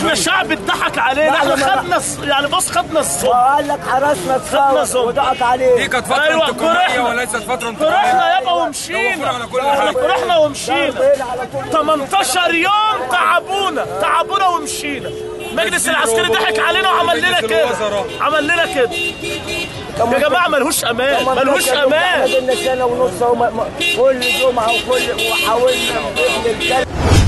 احنا شعب اتضحك علينا احنا خدنا الص- يعني بص خدنا الصبح وقال لك حرسنا خدنا الثوره صوت. وضحك عليه دي كانت فترة أيوة، انتقامية كرهنا. وليست فترة انتقامية فرحنا يابا توفر ومشينا على كل احنا حاجة. فرحنا ومشينا ضربنا على كل 18 يوم تعبونا تعبونا ومشينا المجلس العسكري ضحك علينا وعمل لنا مجلس كده الوزراء. عمل لنا كده يا جماعه ملهوش امان ملهوش امان احنا سنه ونص اهو م- م- كل جمعه وكل وحاولنا ابن الكلب